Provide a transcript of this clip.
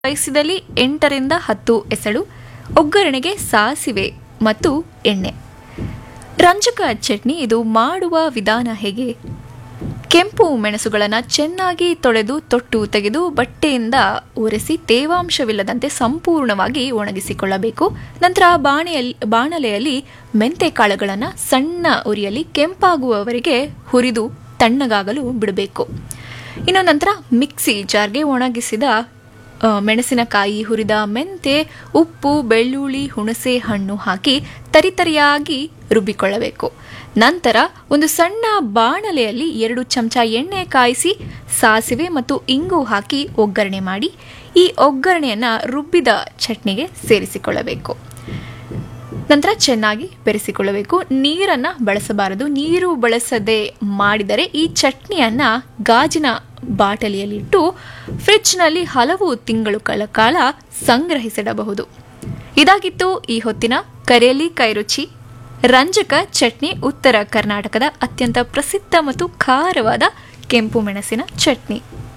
ಬಯಸಿದಲ್ಲಿ ಎಂಟರಿಂದ ಹತ್ತು ಎಸಳು ಒಗ್ಗರಣೆಗೆ ಸಾಸಿವೆ ಮತ್ತು ಎಣ್ಣೆ ರಂಜಕ ಚಟ್ನಿ ಇದು ಮಾಡುವ ವಿಧಾನ ಹೇಗೆ ಕೆಂಪು ಮೆಣಸುಗಳನ್ನು ಚೆನ್ನಾಗಿ ತೊಳೆದು ತೊಟ್ಟು ತೆಗೆದು ಬಟ್ಟೆಯಿಂದ ಒರೆಸಿ ತೇವಾಂಶವಿಲ್ಲದಂತೆ ಸಂಪೂರ್ಣವಾಗಿ ಒಣಗಿಸಿಕೊಳ್ಳಬೇಕು ನಂತರ ಬಾಣೆಯಲ್ಲಿ ಬಾಣಲೆಯಲ್ಲಿ ಮೆಂತೆ ಕಾಳುಗಳನ್ನು ಸಣ್ಣ ಉರಿಯಲ್ಲಿ ಕೆಂಪಾಗುವವರೆಗೆ ಹುರಿದು ತಣ್ಣಗಾಗಲು ಬಿಡಬೇಕು ಇನ್ನು ನಂತರ ಮಿಕ್ಸಿ ಜಾರ್ಗೆ ಒಣಗಿಸಿದ ಆ, ಮೆಣಸಿನಕಾಯಿ ಹುರಿದ ಮೆಂತೆ ಉಪ್ಪು ಬೆಳ್ಳುಳ್ಳಿ ಹುಣಸೆ ಹಣ್ಣು ಹಾಕಿ ತರಿತರಿಯಾಗಿ ರುಬ್ಬಿಕೊಳ್ಳಬೇಕು ನಂತರ ಒಂದು ಸಣ್ಣ ಬಾಣಲೆಯಲ್ಲಿ ಎರಡು ಚಮಚ ಎಣ್ಣೆ ಕಾಯಿಸಿ ಸಾಸಿವೆ ಮತ್ತು ಇಂಗು ಹಾಕಿ ಒಗ್ಗರಣೆ ಮಾಡಿ ಈ ಒಗ್ಗರಣೆಯನ್ನು ರುಬ್ಬಿದ ಚಟ್ನಿಗೆ ಸೇರಿಸಿಕೊಳ್ಳಬೇಕು ನಂತರ ಚೆನ್ನಾಗಿ ಬೆರೆಸಿಕೊಳ್ಳಬೇಕು ನೀರನ್ನ ಬಳಸಬಾರದು ನೀರು ಬಳಸದೆ ಮಾಡಿದರೆ ಈ ಚಟ್ನಿಯನ್ನ ಗಾಜಿನ ಬಾಟಲಿಯಲ್ಲಿಟ್ಟು ಫ್ರಿಡ್ಜ್ನಲ್ಲಿ ಹಲವು ತಿಂಗಳುಗಳ ಕಾಲ ಸಂಗ್ರಹಿಸಿಡಬಹುದು ಇದಾಗಿತ್ತು ಈ ಹೊತ್ತಿನ ಕರೆಯಲ್ಲಿ ಕೈರುಚಿ ರಂಜಕ ಚಟ್ನಿ ಉತ್ತರ ಕರ್ನಾಟಕದ ಅತ್ಯಂತ ಪ್ರಸಿದ್ಧ ಮತ್ತು ಖಾರವಾದ ಕೆಂಪು ಮೆಣಸಿನ ಚಟ್ನಿ